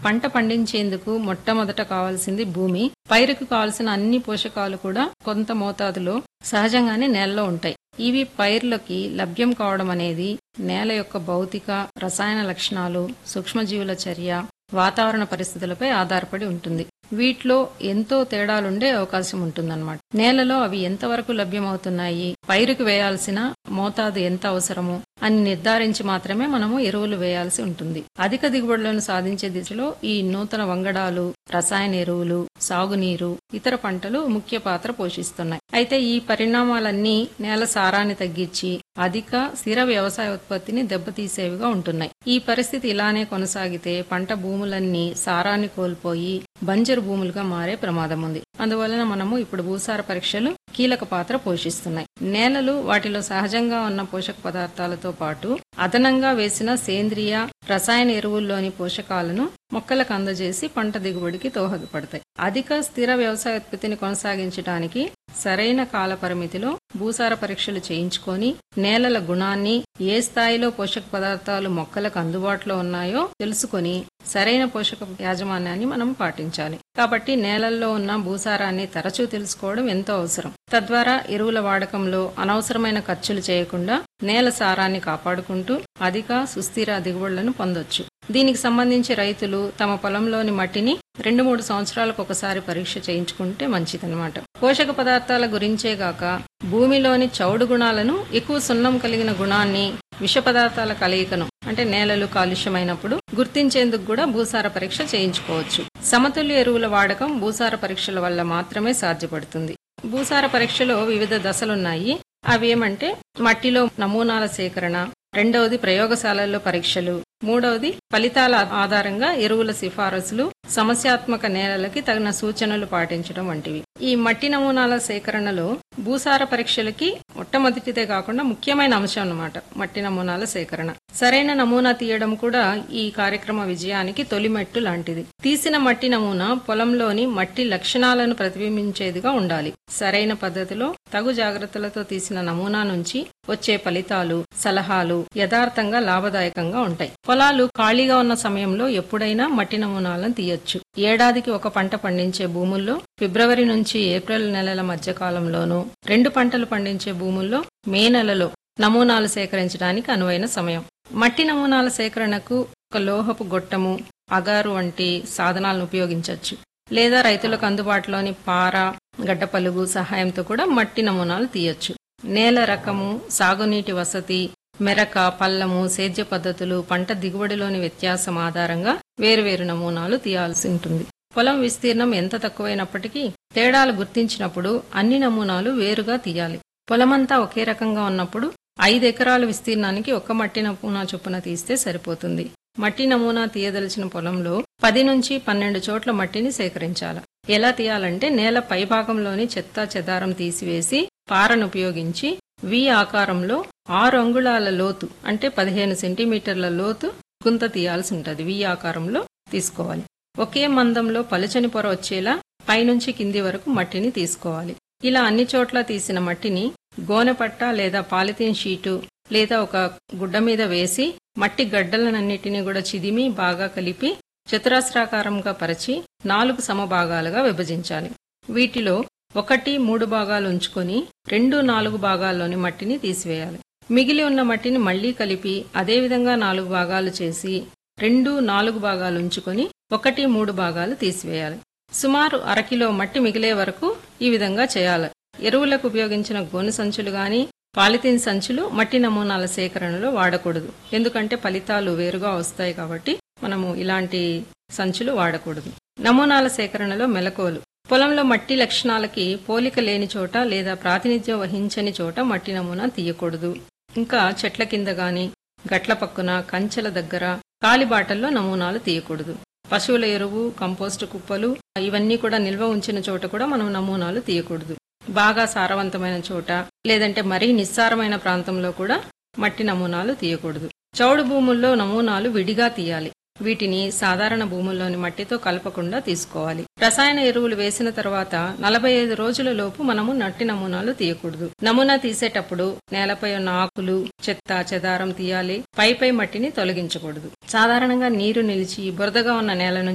పంట పండించేందుకు మొట్టమొదట కావాల్సింది భూమి పైరుకు కావాల్సిన అన్ని పోషకాలు కూడా కొంత మోతాదులో సహజంగానే నేలలో ఉంటాయి ఇవి పైర్లకి లభ్యం కావడం అనేది నేల యొక్క భౌతిక రసాయన లక్షణాలు సూక్ష్మజీవుల చర్య వాతావరణ పరిస్థితులపై ఆధారపడి ఉంటుంది వీటిలో ఎంతో తేడాలుండే అవకాశం ఉంటుందన్నమాట నేలలో అవి ఎంతవరకు లభ్యమవుతున్నాయి పైరుకు వేయాల్సిన మోతాదు ఎంత అవసరము అని నిర్ధారించి మాత్రమే మనము ఎరువులు వేయాల్సి ఉంటుంది అధిక దిగుబడులను సాధించే దిశలో ఈ నూతన వంగడాలు రసాయన ఎరువులు సాగునీరు ఇతర పంటలు ముఖ్య పాత్ర పోషిస్తున్నాయి అయితే ఈ పరిణామాలన్నీ నేల సారాన్ని తగ్గించి అధిక స్థిర వ్యవసాయ ఉత్పత్తిని దెబ్బతీసేవిగా ఉంటున్నాయి ఈ పరిస్థితి ఇలానే కొనసాగితే పంట భూములన్నీ సారాన్ని కోల్పోయి బంజరు భూములుగా మారే ప్రమాదం ఉంది అందువలన మనము ఇప్పుడు భూసార పరీక్షలు కీలక పాత్ర పోషిస్తున్నాయి నేలలు వాటిలో సహజంగా ఉన్న పోషక పదార్థాలతో పాటు అదనంగా వేసిన సేంద్రియ రసాయన ఎరువుల్లోని పోషకాలను మొక్కలకు అందజేసి పంట దిగుబడికి దోహదపడతాయి అధిక స్థిర వ్యవసాయ ఉత్పత్తిని కొనసాగించడానికి సరైన కాల పరిమితిలో భూసార పరీక్షలు చేయించుకొని నేలల గుణాన్ని ఏ స్థాయిలో పోషక పదార్థాలు మొక్కలకు అందుబాటులో ఉన్నాయో తెలుసుకొని సరైన పోషక యాజమాన్యాన్ని మనం పాటించాలి కాబట్టి నేలల్లో ఉన్న భూసారాన్ని తరచూ తెలుసుకోవడం ఎంతో అవసరం తద్వారా ఎరువుల వాడకంలో అనవసరమైన ఖర్చులు చేయకుండా నేల సారాన్ని కాపాడుకుంటూ అధిక సుస్థిర దిగుబడులను పొందొచ్చు దీనికి సంబంధించి రైతులు తమ పొలంలోని మట్టిని రెండు మూడు సంవత్సరాలకు ఒకసారి పరీక్ష చేయించుకుంటే మంచిదన్నమాట పోషక పదార్థాల గురించే గాక భూమిలోని చౌడు గుణాలను ఎక్కువ సున్నం కలిగిన గుణాన్ని విష పదార్థాల కలయికను అంటే నేలలు కాలుష్యమైనప్పుడు గుర్తించేందుకు కూడా భూసార పరీక్ష చేయించుకోవచ్చు సమతుల్య ఎరువుల వాడకం భూసార పరీక్షల వల్ల మాత్రమే సాధ్యపడుతుంది భూసార పరీక్షలో వివిధ దశలున్నాయి అవి ఏమంటే మట్టిలో నమూనాల సేకరణ రెండవది ప్రయోగశాలల్లో పరీక్షలు మూడవది ఫలితాల ఆధారంగా ఎరువుల సిఫారసులు సమస్యాత్మక నేలలకి తగిన సూచనలు పాటించడం వంటివి ఈ మట్టి నమూనాల సేకరణలో భూసార పరీక్షలకి మొట్టమొదటిదే కాకుండా ముఖ్యమైన అంశం అన్నమాట మట్టి నమూనాల సేకరణ సరైన నమూనా తీయడం కూడా ఈ కార్యక్రమ విజయానికి తొలిమెట్టు లాంటిది తీసిన మట్టి నమూనా పొలంలోని మట్టి లక్షణాలను ప్రతిబింబించేదిగా ఉండాలి సరైన పద్ధతిలో తగు జాగ్రత్తలతో తీసిన నమూనా నుంచి వచ్చే ఫలితాలు సలహాలు యథార్థంగా లాభదాయకంగా ఉంటాయి పొలాలు ఖాళీగా ఉన్న సమయంలో ఎప్పుడైనా మట్టి నమూనాలను తీయొచ్చు ఏడాదికి ఒక పంట పండించే భూముల్లో ఫిబ్రవరి నుంచి ఏప్రిల్ నెలల మధ్య కాలంలోనూ రెండు పంటలు పండించే భూముల్లో మే నెలలో నమూనాలు సేకరించడానికి అనువైన సమయం మట్టి నమూనాల సేకరణకు ఒక లోహపు గొట్టము అగారు వంటి సాధనాలను ఉపయోగించవచ్చు లేదా రైతులకు అందుబాటులోని పార గడ్డపలుగు సహాయంతో కూడా మట్టి నమూనాలు తీయొచ్చు నేల రకము సాగునీటి వసతి మెరక పల్లము సేద్య పద్ధతులు పంట దిగుబడిలోని వ్యత్యాసం ఆధారంగా వేరువేరు నమూనాలు తీయాల్సి ఉంటుంది పొలం విస్తీర్ణం ఎంత తక్కువైనప్పటికీ తేడాలు గుర్తించినప్పుడు అన్ని నమూనాలు వేరుగా తీయాలి పొలమంతా ఒకే రకంగా ఉన్నప్పుడు ఐదు ఎకరాల విస్తీర్ణానికి ఒక మట్టి నమూనా చొప్పున తీస్తే సరిపోతుంది మట్టి నమూనా తీయదలిచిన పొలంలో పది నుంచి పన్నెండు చోట్ల మట్టిని సేకరించాలి ఎలా తీయాలంటే నేల పైభాగంలోని చెత్త చెదారం తీసివేసి పారను ఉపయోగించి వి ఆకారంలో ఆరు అంగుళాల లోతు అంటే పదిహేను సెంటీమీటర్ల లోతు గుంత తీయాల్సి ఉంటుంది వి ఆకారంలో తీసుకోవాలి ఒకే మందంలో పలుచని పొర వచ్చేలా పైనుంచి కింది వరకు మట్టిని తీసుకోవాలి ఇలా అన్ని చోట్ల తీసిన మట్టిని గోనెపట్ట లేదా పాలిథీన్ షీటు లేదా ఒక గుడ్డ మీద వేసి మట్టి గడ్డలనన్నిటినీ కూడా చిదిమి బాగా కలిపి చతురస్రాకారంగా పరిచి నాలుగు సమభాగాలుగా విభజించాలి వీటిలో ఒకటి మూడు భాగాలు ఉంచుకొని రెండు నాలుగు భాగాల్లోని మట్టిని తీసివేయాలి మిగిలి ఉన్న మట్టిని మళ్లీ కలిపి అదేవిధంగా నాలుగు భాగాలు చేసి రెండు నాలుగు భాగాలు ఉంచుకొని ఒకటి మూడు భాగాలు తీసివేయాలి సుమారు అరకిలో మట్టి మిగిలే వరకు ఈ విధంగా చేయాలి ఎరువులకు ఉపయోగించిన గోను సంచులు గాని పాలిథిన్ సంచులు మట్టి నమూనాల సేకరణలో వాడకూడదు ఎందుకంటే ఫలితాలు వేరుగా వస్తాయి కాబట్టి మనము ఇలాంటి సంచులు వాడకూడదు నమూనాల సేకరణలో మెలకువలు పొలంలో మట్టి లక్షణాలకి పోలిక లేని చోట లేదా ప్రాతినిధ్యం వహించని చోట మట్టి నమూనా తీయకూడదు ఇంకా చెట్ల కింద గాని గట్ల పక్కున కంచెల దగ్గర కాలిబాటల్లో నమూనాలు తీయకూడదు పశువుల ఎరువు కంపోస్టు కుప్పలు ఇవన్నీ కూడా నిల్వ ఉంచిన చోట కూడా మనం నమూనాలు తీయకూడదు బాగా సారవంతమైన చోట లేదంటే మరీ నిస్సారమైన ప్రాంతంలో కూడా మట్టి నమూనాలు తీయకూడదు చౌడు భూముల్లో నమూనాలు విడిగా తీయాలి వీటిని సాధారణ భూముల్లోని మట్టితో కలపకుండా తీసుకోవాలి రసాయన ఎరువులు వేసిన తర్వాత నలభై ఐదు రోజుల లోపు మనము నట్టి నమూనాలు తీయకూడదు నమూనా తీసేటప్పుడు నేలపై ఉన్న ఆకులు చెత్త చెదారం తీయాలి పై పై మట్టిని తొలగించకూడదు సాధారణంగా నీరు నిలిచి బురదగా ఉన్న నేల